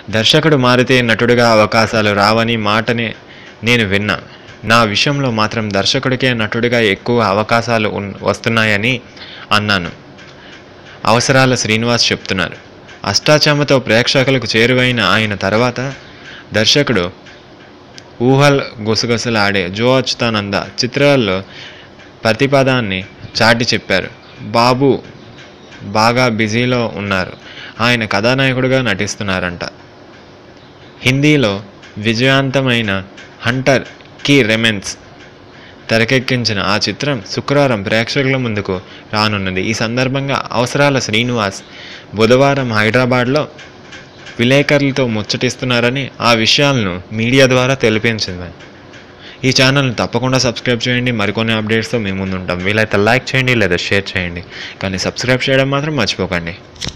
దర్శకుడు మారితే నటుడిగా అవకాశాలు రావని మాటని నేను విన్నా నా విషయంలో మాత్రం దర్శకుడికే నటుడిగా ఎక్కువ అవకాశాలు ఉన్ వస్తున్నాయని అన్నాను అవసరాల శ్రీనివాస్ చెప్తున్నారు అష్టాచమ్మతో ప్రేక్షకులకు చేరువైన ఆయన తర్వాత దర్శకుడు ఊహల్ గుసగుసలాడే జో అచ్యుతానంద చిత్రాల్లో ప్రతిపదాన్ని చాటి చెప్పారు బాబు బాగా బిజీలో ఉన్నారు ఆయన కథానాయకుడిగా నటిస్తున్నారంట హిందీలో విజయవంతమైన హంటర్ కి రెమెన్స్ తెరకెక్కించిన ఆ చిత్రం శుక్రవారం ప్రేక్షకుల ముందుకు రానున్నది ఈ సందర్భంగా అవసరాల శ్రీనివాస్ బుధవారం హైదరాబాద్లో విలేకరులతో ముచ్చటిస్తున్నారని ఆ విషయాలను మీడియా ద్వారా తెలిపించింది ఈ ఛానల్ని తప్పకుండా సబ్స్క్రైబ్ చేయండి మరికొన్ని అప్డేట్స్తో మేము ముందు ఉంటాం వీలైతే లైక్ చేయండి లేదా షేర్ చేయండి కానీ సబ్స్క్రైబ్ చేయడం మాత్రం మర్చిపోకండి